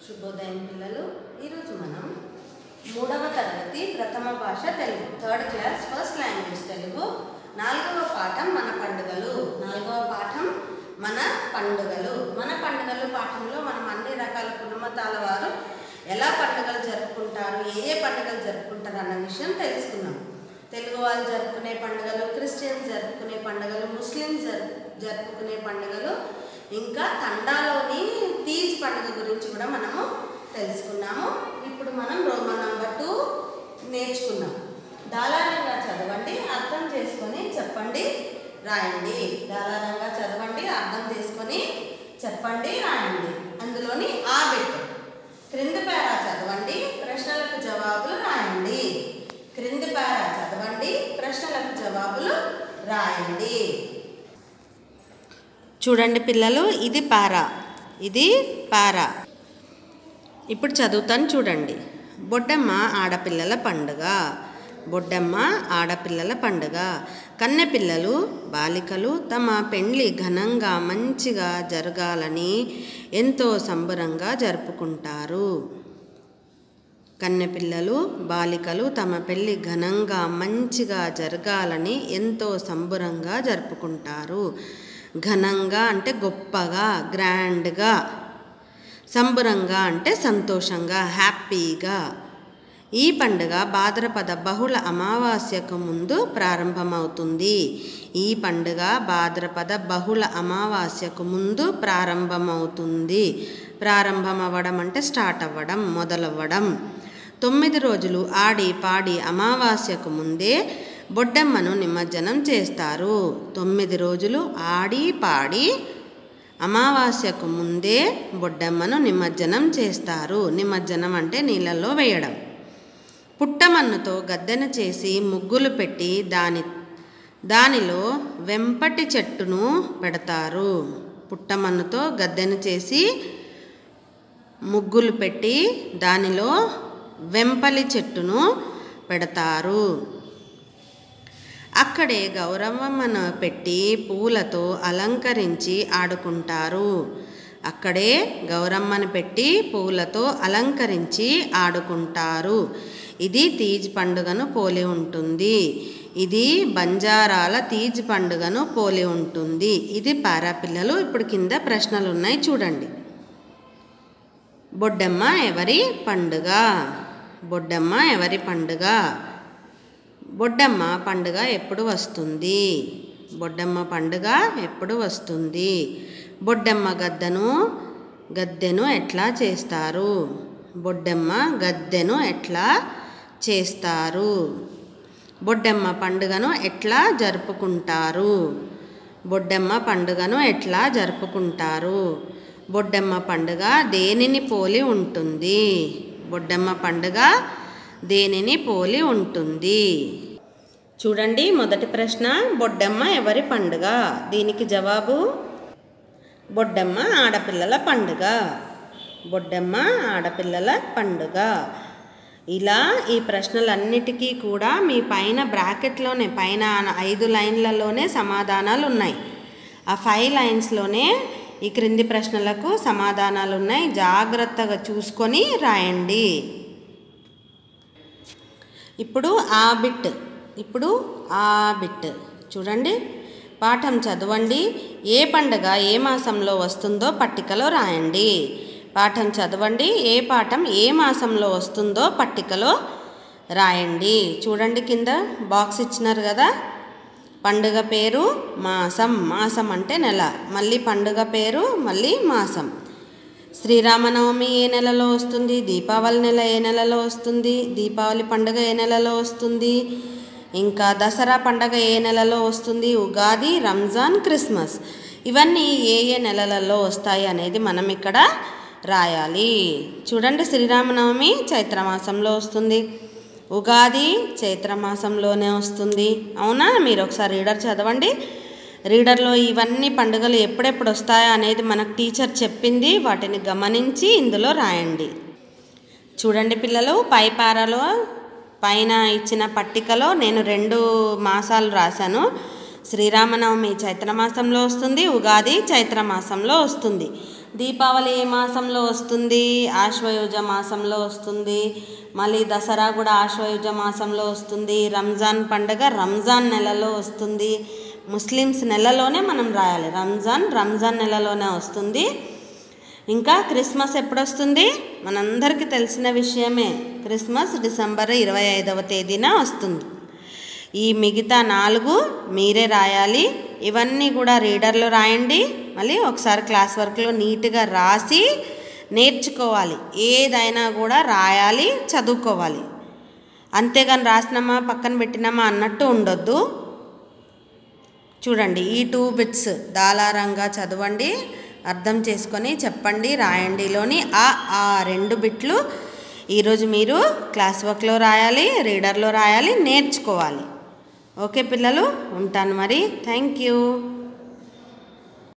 శుభోదయం పిల్లలు ఈరోజు మనం మూడవ తరగతి ప్రథమ భాష Telugu third class first language Telugu నాలుగవ పాఠం మన పండుగలు నాలుగవ పాఠం మన పండుగలు మన పండుగలు పాఠంలో మనం అన్ని రకాల కుటుంబతాల వారు ఎలా పండుగలు జరుపుకుంటారు ఏ ఏ పండుగలు జరుపుకుంటారు అన్న విషయం తెలుసుకున్నాం తెలుగు వాళ్ళు జరుపుకునే పండుగలు క్రిస్టియన్స్ జరుపుకునే పండుగలు ముస్లిమ్స్ జరు జరుపుకునే పండుగలు ఇంకా తండాలోని తీజ్ పండుగ గురించి కూడా మనము తెలుసుకున్నాము ఇప్పుడు మనం రోమన్ నంబర్ టూ నేర్చుకున్నాం దాలారంగా చదవండి అర్థం చేసుకొని చెప్పండి రాయండి దాలారంగా చదవండి అర్థం చేసుకొని చెప్పండి రాయండి అందులోని ఆ బిట్ క్రింది పేరా చదవండి ప్రశ్నలకు జవాబులు రాయండి క్రింది పేరా చదవండి ప్రశ్నలకు జవాబులు రాయండి చూడండి పిల్లలు ఇది పారా ఇది పారా ఇప్పుడు చదువుతాను చూడండి బొడ్డమ్మ ఆడపిల్లల పండుగ బొడ్డమ్మ ఆడపిల్లల పండుగ కన్నెపిల్లలు బాలికలు తమ పెండ్లి ఘనంగా మంచిగా జరగాలని ఎంతో సంబరంగా జరుపుకుంటారు కన్నెపిల్లలు బాలికలు తమ పెళ్లి ఘనంగా మంచిగా జరగాలని ఎంతో సంబరంగా జరుపుకుంటారు ఘనంగా అంటే గొప్పగా గ్రాండ్గా సంబరంగా అంటే సంతోషంగా హ్యాపీగా ఈ పండుగ భాద్రపద బహుళ అమావాస్యకు ముందు ప్రారంభమవుతుంది ఈ పండుగ భాద్రపద బహుళ అమావాస్యకు ముందు ప్రారంభమవుతుంది ప్రారంభం అవ్వడం అంటే స్టార్ట్ అవ్వడం మొదలవ్వడం తొమ్మిది రోజులు ఆడి పాడి అమావాస్యకు ముందే బొడ్డమ్మను నిమజ్జనం చేస్తారు తొమ్మిది రోజులు ఆడి పాడి అమావాస్యకు ముందే బొడ్డమ్మను నిమజ్జనం చేస్తారు నిమజ్జనం అంటే నీళ్ళల్లో వేయడం పుట్టమన్నుతో గద్దెన చేసి ముగ్గులు పెట్టి దాని దానిలో వెంపటి చెట్టును పెడతారు పుట్టమన్నుతో గద్దెన చేసి ముగ్గులు పెట్టి దానిలో వెంపలి చెట్టును పెడతారు అక్కడే గౌరవమ్మను పెట్టి పూలతో అలంకరించి ఆడుకుంటారు అక్కడే గౌరమ్మను పెట్టి పూలతో అలంకరించి ఆడుకుంటారు ఇది తీజ్ పండుగను పోలి ఉంటుంది ఇది బంజారాల తీజ్ పండుగను పోలి ఉంటుంది ఇది పారాపిల్లలు ఇప్పుడు కింద ప్రశ్నలు ఉన్నాయి చూడండి బొడ్డమ్మ ఎవరి పండుగ బొడ్డమ్మ ఎవరి పండుగ బొడ్డమ్మ పండుగ ఎప్పుడు వస్తుంది బొడ్డమ్మ పండుగ ఎప్పుడు వస్తుంది బొడ్డమ్మ గద్దను గద్దెను ఎట్లా చేస్తారు బొడ్డమ్మ గద్దెను ఎట్లా చేస్తారు బొడ్డమ్మ పండుగను ఎట్లా జరుపుకుంటారు బొడ్డమ్మ పండుగను ఎట్లా జరుపుకుంటారు బొడ్డమ్మ పండుగ దేనిని పోలి ఉంటుంది బొడ్డమ్మ పండుగ దేనిని పోలి ఉంటుంది చూడండి మొదటి ప్రశ్న బొడ్డమ్మ ఎవరి పండుగ దీనికి జవాబు బొడ్డమ్మ ఆడపిల్లల పండుగ బొడ్డమ్మ ఆడపిల్లల పండుగ ఇలా ఈ ప్రశ్నలన్నిటికీ కూడా మీ పైన బ్రాకెట్లోనే పైన ఐదు లైన్లలోనే సమాధానాలు ఉన్నాయి ఆ ఫైవ్ లైన్స్లోనే ఈ క్రింది ప్రశ్నలకు సమాధానాలు ఉన్నాయి జాగ్రత్తగా చూసుకొని రాయండి ఇప్పుడు ఆ బిట్ ఇప్పుడు ఆ బిట్ చూడండి పాఠం చదవండి ఏ పండుగ ఏ మాసంలో వస్తుందో పట్టికలో రాయండి పాఠం చదవండి ఏ పాఠం ఏ మాసంలో వస్తుందో పట్టికలో రాయండి చూడండి కింద బాక్స్ ఇచ్చినారు కదా పండుగ పేరు మాసం మాసం అంటే నెల మళ్ళీ పండుగ పేరు మళ్ళీ మాసం శ్రీరామనవమి ఏ నెలలో వస్తుంది దీపావళి నెల ఏ నెలలో వస్తుంది దీపావళి పండుగ ఏ నెలలో వస్తుంది ఇంకా దసరా పండగ ఏ నెలలో వస్తుంది ఉగాది రంజాన్ క్రిస్మస్ ఇవన్నీ ఏ ఏ నెలలలో వస్తాయి అనేది మనం ఇక్కడ రాయాలి చూడండి శ్రీరామనవమి చైత్రమాసంలో వస్తుంది ఉగాది చైత్రమాసంలోనే వస్తుంది అవునా మీరు ఒకసారి రీడర్ చదవండి రీడర్లో ఇవన్నీ పండుగలు ఎప్పుడెప్పుడు వస్తాయో అనేది మనకు టీచర్ చెప్పింది వాటిని గమనించి ఇందులో రాయండి చూడండి పిల్లలు పై పారలో పైన ఇచ్చిన పట్టికలో నేను రెండు మాసాలు రాశాను శ్రీరామనవమి చైత్రమాసంలో వస్తుంది ఉగాది చైత్రమాసంలో వస్తుంది దీపావళి ఏ మాసంలో వస్తుంది ఆశ్వయుజ మాసంలో వస్తుంది మళ్ళీ దసరా కూడా ఆశ్వయుజ మాసంలో వస్తుంది రంజాన్ పండగ రంజాన్ నెలలో వస్తుంది ముస్లిమ్స్ నెలలోనే మనం రాయాలి రంజాన్ రంజాన్ నెలలోనే వస్తుంది ఇంకా క్రిస్మస్ ఎప్పుడు వస్తుంది మనందరికీ తెలిసిన విషయమే క్రిస్మస్ డిసెంబర్ ఇరవై ఐదవ తేదీన వస్తుంది ఈ మిగతా నాలుగు మీరే రాయాలి ఇవన్నీ కూడా రీడర్లో రాయండి మళ్ళీ ఒకసారి క్లాస్ వర్క్లో నీట్గా రాసి నేర్చుకోవాలి ఏదైనా కూడా రాయాలి చదువుకోవాలి అంతేగాని రాసినామా పక్కన పెట్టినామా అన్నట్టు ఉండొద్దు చూడండి ఈ టూ బిట్స్ దాలారంగా చదవండి అర్థం చేసుకొని చెప్పండి రాయండిలోని ఆ ఆ రెండు బిట్లు ఈరోజు మీరు క్లాస్ వర్క్లో రాయాలి రీడర్లో రాయాలి నేర్చుకోవాలి ఓకే పిల్లలు ఉంటాను మరి థ్యాంక్ యూ